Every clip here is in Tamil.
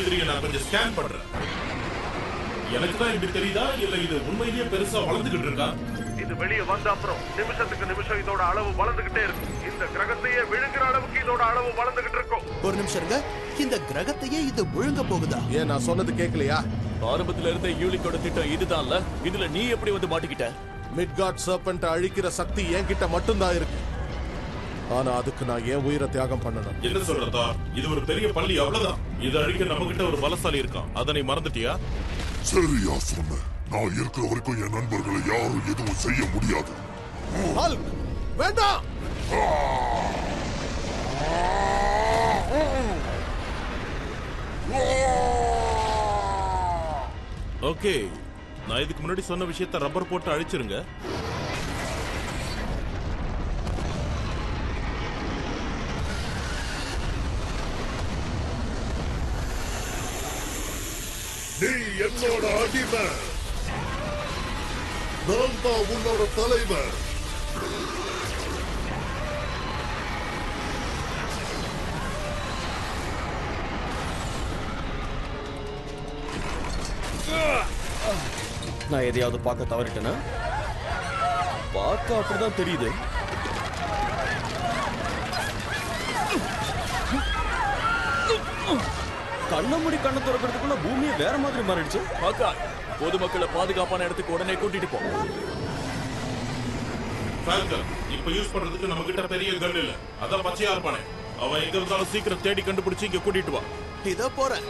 எதிரியை நான் கொஞ்சம் ஸ்கேன் பண்றேன் எனக்கு தான் இப்படி தெரியுதா இல்ல இது உண்மையிலேயே பெருசா வளர்ந்துகிட்டு இருக்கா இது வெளியே வந்த அப்புறம் நிமிஷத்துக்கு நிமிஷம் இதோட அளவு வளர்ந்துகிட்டே இருக்கும் இந்த கிரகத்தையே விழுங்குற அளவுக்கு இதோட அளவு வளர்ந்துகிட்டு இருக்கும் ஒரு நிமிஷம் இருங்க இந்த கிரகத்தையே இது விழுங்க போகுதா ஏன் நான் சொன்னது கேட்கலையா ஆரம்பத்துல இருந்த யூலிக்கோட திட்டம் இதுதான்ல இதுல நீ எப்படி வந்து மாட்டிக்கிட்ட மிட்காட் சர்பெண்ட் அழிக்கிற சக்தி என்கிட்ட மட்டும்தான் இருக்கு ஆனா அதுக்கு நான் ஏன் உயிரை தியாகம் பண்ணணும் என்ன சொல்றதா இது ஒரு பெரிய பள்ளி அவ்வளவுதான் இது அழிக்க நம்ம கிட்ட ஒரு பலசாலி இருக்கான் அதனை மறந்துட்டியா சரியா சொன்ன நான் இருக்கிற வரைக்கும் என் நண்பர்களை யாரும் எதுவும் செய்ய முடியாது ஹல்க் வேண்டாம் ஓகே நான் இதுக்கு முன்னாடி சொன்ன விஷயத்த ரப்பர் போட்டு அழிச்சிருங்க நீ என்னோட அடிமை நான் தான் உன்னோட தலைவர் நான் எதையாவது பார்க்க தவறிட்டேனா பார்க்க அப்படிதான் தெரியுது கண்ண மூடி கண்ணை திறக்கிறதுக்குள்ள பூமியை வேற மாதிரி மாறிடுச்சு பாக்கா பொதுமக்களை பாதுகாப்பான இடத்துக்கு உடனே கூட்டிட்டு போ ஃபால்கன் இப்ப யூஸ் பண்றதுக்கு நம்ம கிட்ட பெரிய கன் இல்ல அதான் பச்சையா இருப்பானே அவன் எங்க இருந்தாலும் சீக்கிரம் தேடி கண்டுபிடிச்சு இங்க கூட்டிட்டு வா இதோ போறேன்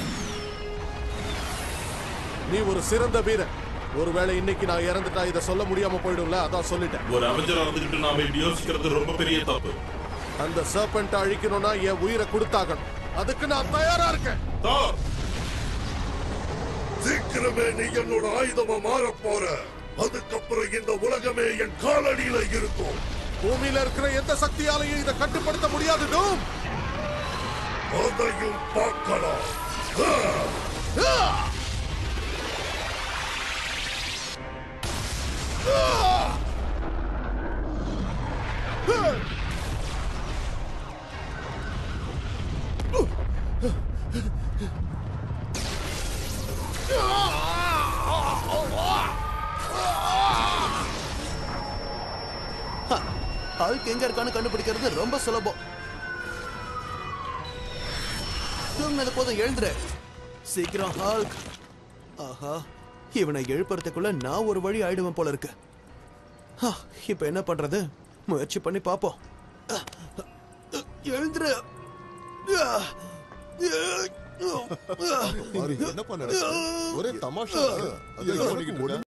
நீ ஒரு சிறந்த வீரன் ஒருவேளை இன்னைக்கு நான் இறந்துட்டா இதை சொல்ல முடியாம போயிடும்ல அதான் சொல்லிட்டேன் ஒரு அவஞ்சரா இருந்துகிட்டு நாம இப்படி யோசிக்கிறது ரொம்ப பெரிய தப்பு அந்த சர்பெண்ட் அழிக்கணும்னா என் உயிரை கொடுத்தாகணும் அதுக்கு நான் தயாரா இருக்கேன் தார் சீக்கிரமே நீ என்னோட ஆயுதமா மாறப் போற அதுக்கப்புறம் இந்த உலகமே என் காலடியில இருக்கும் பூமியில இருக்கிற எந்த சக்தியாலையும் இதை கட்டுப்படுத்த முடியாது டூம் அதையும் பார்க்கலாம் ஹல்க் எங்க இருக்கான்னு கண்டுபிடிக்கிறது ரொம்ப சுலபம் தூங்கினது போதும் எழுந்துரு சீக்கிரம் ஹல்க் ஆஹா இவனை எழுப்புறதுக்குள்ள நான் ஒரு வழி ஆயிடுவேன் போல இருக்கு ஹா, இப்ப என்ன பண்றது முயற்சி பண்ணி பாப்போம் எழுந்துரு என்ன பண்ண ஒரே தமாஷா இருக்கு. அது என்ன பண்ணிக்கிட்டு இருக்க?